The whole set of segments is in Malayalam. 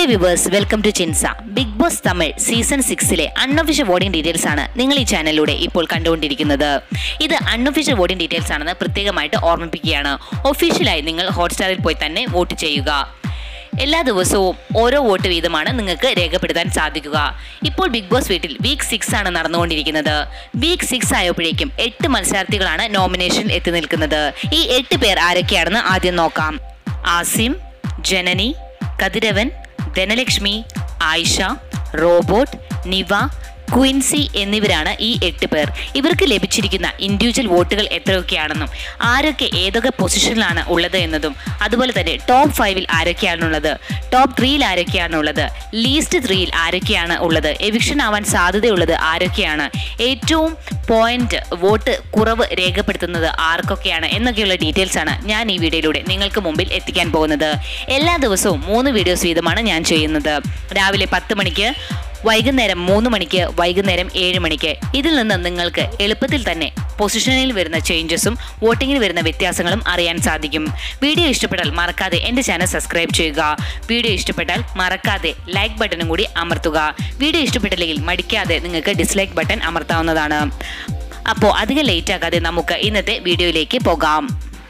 ഡേ വിവേഴ്സ് വെൽക്കം ടു ചിൻസ ബിഗ് ബോസ് തമിഴ് സീസൺ സിക്സിലെ അൺഒഫീഷ്യൽ വോട്ടിംഗ് ഡീറ്റെയിൽസ് ആണ് നിങ്ങൾ ഈ ചാനലിലൂടെ ഇപ്പോൾ കണ്ടുകൊണ്ടിരിക്കുന്നത് ഇത് അൺഒഫീഷ്യൽ വോട്ടിംഗ് ഡീറ്റെയിൽസ് ആണെന്ന് പ്രത്യേകമായിട്ട് ഓർമ്മിപ്പിക്കുകയാണ് ഒഫീഷ്യലായി നിങ്ങൾ ഹോട്ട്സ്റ്റാറിൽ പോയി തന്നെ വോട്ട് ചെയ്യുക എല്ലാ ദിവസവും ഓരോ വോട്ട് വീതമാണ് നിങ്ങൾക്ക് രേഖപ്പെടുത്താൻ സാധിക്കുക ഇപ്പോൾ ബിഗ് ബോസ് വീട്ടിൽ വീക്ക് സിക്സ് ആണ് നടന്നുകൊണ്ടിരിക്കുന്നത് വീക്ക് സിക്സ് ആയപ്പോഴേക്കും എട്ട് മത്സരാർത്ഥികളാണ് നോമിനേഷനിൽ എത്തി നിൽക്കുന്നത് ഈ എട്ട് പേർ ആരൊക്കെയാണെന്ന് ആദ്യം നോക്കാം ആസിം ജനനി കതിരവൻ ധനലക്ഷ്മി ആയിഷ റോബോട്ട് നിവ ക്വിൻസി എന്നിവരാണ് ഈ എട്ട് പേർ ഇവർക്ക് ലഭിച്ചിരിക്കുന്ന ഇൻഡിവിജ്വൽ വോട്ടുകൾ എത്രയൊക്കെയാണെന്നും ആരൊക്കെ ഏതൊക്കെ പൊസിഷനിലാണ് ഉള്ളത് എന്നതും അതുപോലെ തന്നെ ടോപ്പ് ഫൈവിൽ ആരൊക്കെയാണുള്ളത് ടോപ്പ് ത്രീയിൽ ആരൊക്കെയാണുള്ളത് ലീസ്റ്റ് ത്രീയിൽ ആരൊക്കെയാണ് ഉള്ളത് എവിക്ഷൻ ആവാൻ സാധ്യതയുള്ളത് ആരൊക്കെയാണ് ഏറ്റവും പോയിന്റ് വോട്ട് കുറവ് രേഖപ്പെടുത്തുന്നത് ആർക്കൊക്കെയാണ് എന്നൊക്കെയുള്ള ഡീറ്റെയിൽസ് ആണ് ഞാൻ ഈ വീഡിയോയിലൂടെ നിങ്ങൾക്ക് മുമ്പിൽ എത്തിക്കാൻ പോകുന്നത് എല്ലാ ദിവസവും മൂന്ന് വീഡിയോസ് വീതമാണ് ഞാൻ ചെയ്യുന്നത് രാവിലെ പത്ത് മണിക്ക് വൈകുന്നേരം മൂന്ന് മണിക്ക് വൈകുന്നേരം ഏഴ് മണിക്ക് ഇതിൽ നിന്ന് നിങ്ങൾക്ക് എളുപ്പത്തിൽ തന്നെ പൊസിഷനിൽ വരുന്ന ചേഞ്ചസും വോട്ടിങ്ങിൽ വരുന്ന വ്യത്യാസങ്ങളും അറിയാൻ സാധിക്കും വീഡിയോ ഇഷ്ടപ്പെട്ടാൽ മറക്കാതെ എൻ്റെ ചാനൽ സബ്സ്ക്രൈബ് ചെയ്യുക വീഡിയോ ഇഷ്ടപ്പെട്ടാൽ മറക്കാതെ ലൈക്ക് ബട്ടണും കൂടി അമർത്തുക വീഡിയോ ഇഷ്ടപ്പെട്ടില്ലെങ്കിൽ മടിക്കാതെ നിങ്ങൾക്ക് ഡിസ്ലൈക്ക് ബട്ടൺ അമർത്താവുന്നതാണ് അപ്പോൾ അധികം ലേറ്റ് ആക്കാതെ നമുക്ക് ഇന്നത്തെ വീഡിയോയിലേക്ക് പോകാം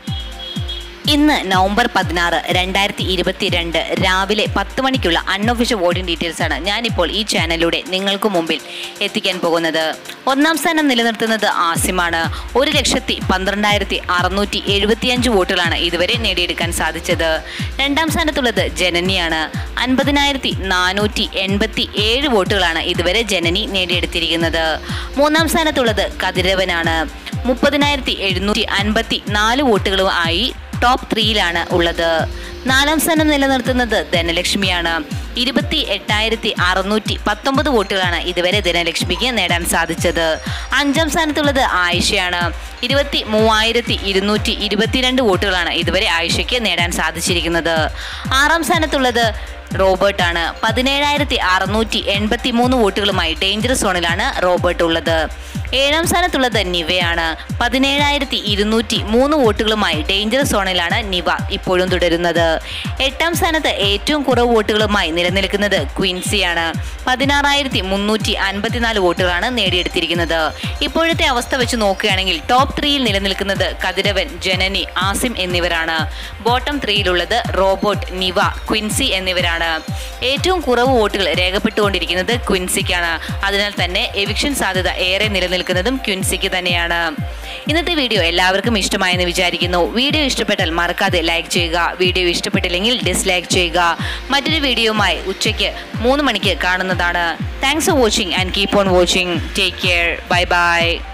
ഇന്ന് നവംബർ പതിനാറ് രണ്ടായിരത്തി ഇരുപത്തിരണ്ട് രാവിലെ പത്ത് മണിക്കുള്ള അൺഒഫീഷ്യൽ വോട്ടിംഗ് ഡീറ്റെയിൽസ് ആണ് ഞാനിപ്പോൾ ഈ ചാനലിലൂടെ നിങ്ങൾക്ക് മുമ്പിൽ എത്തിക്കാൻ പോകുന്നത് ഒന്നാം സ്ഥാനം നിലനിർത്തുന്നത് ആസിമാണ് ഒരു ലക്ഷത്തി പന്ത്രണ്ടായിരത്തി അറുന്നൂറ്റി എഴുപത്തിയഞ്ച് വോട്ടുകളാണ് ഇതുവരെ നേടിയെടുക്കാൻ സാധിച്ചത് രണ്ടാം സ്ഥാനത്തുള്ളത് ജനനിയാണ് അൻപതിനായിരത്തി നാനൂറ്റി എൺപത്തി ഏഴ് വോട്ടുകളാണ് ഇതുവരെ ജനനി നേടിയെടുത്തിരിക്കുന്നത് മൂന്നാം സ്ഥാനത്തുള്ളത് കതിരവനാണ് മുപ്പതിനായിരത്തി എഴുന്നൂറ്റി അൻപത്തി നാല് വോട്ടുകളുമായി ടോപ്പ് ത്രീയിലാണ് ഉള്ളത് നാലാം സ്ഥാനം നിലനിർത്തുന്നത് ധനലക്ഷ്മിയാണ് ഇരുപത്തി എട്ടായിരത്തി അറുന്നൂറ്റി പത്തൊമ്പത് വോട്ടുകളാണ് ഇതുവരെ ധനലക്ഷ്മിക്ക് നേടാൻ സാധിച്ചത് അഞ്ചാം സ്ഥാനത്തുള്ളത് ആയിഷയാണ് ഇരുപത്തി മൂവായിരത്തി ഇരുന്നൂറ്റി ഇരുപത്തിരണ്ട് വോട്ടുകളാണ് ഇതുവരെ ആയിഷയ്ക്ക് നേടാൻ സാധിച്ചിരിക്കുന്നത് ആറാം സ്ഥാനത്തുള്ളത് റോബർട്ടാണ് പതിനേഴായിരത്തി അറുന്നൂറ്റി എൺപത്തി മൂന്ന് വോട്ടുകളുമായി ഡേഞ്ചർ സോണിലാണ് റോബർട്ട് ഉള്ളത് ഏഴാം സ്ഥാനത്തുള്ളത് നിവയാണ് പതിനേഴായിരത്തി ഇരുന്നൂറ്റി മൂന്ന് വോട്ടുകളുമായി ഡേഞ്ചർ സോണിലാണ് നിവ ഇപ്പോഴും തുടരുന്നത് എട്ടാം സ്ഥാനത്ത് ഏറ്റവും കുറവ് വോട്ടുകളുമായി നിലനിൽക്കുന്നത് ക്വിൻസിയാണ് പതിനാറായിരത്തി മുന്നൂറ്റി അൻപത്തിനാല് വോട്ടുകളാണ് നേടിയെടുത്തിരിക്കുന്നത് ഇപ്പോഴത്തെ അവസ്ഥ വെച്ച് നോക്കുകയാണെങ്കിൽ ടോപ്പ് ത്രീയിൽ നിലനിൽക്കുന്നത് കതിരവൻ ജനനി ആസിം എന്നിവരാണ് ബോട്ടം ത്രീയിലുള്ളത് റോബോട്ട് നിവ ക്വിൻസി എന്നിവരാണ് ഏറ്റവും കുറവ് വോട്ടുകൾ രേഖപ്പെട്ടുകൊണ്ടിരിക്കുന്നത് ക്വിൻസിക്കാണ് അതിനാൽ തന്നെ എവിക്ഷൻ സാധ്യത ഏറെ നിലനിൽക്കുന്നതും ക്വിൻസിക്ക് തന്നെയാണ് ഇന്നത്തെ വീഡിയോ എല്ലാവർക്കും ഇഷ്ടമായെന്ന് വിചാരിക്കുന്നു വീഡിയോ ഇഷ്ടപ്പെട്ടാൽ മറക്കാതെ ലൈക്ക് ചെയ്യുക വീഡിയോ ഇഷ്ടപ്പെട്ടില്ലെങ്കിൽ ഡിസ്ലൈക്ക് ചെയ്യുക മറ്റൊരു വീഡിയോയുമായി ഉച്ചയ്ക്ക് മൂന്ന് മണിക്ക് കാണുന്നതാണ് thanks for watching and keep on watching take care bye by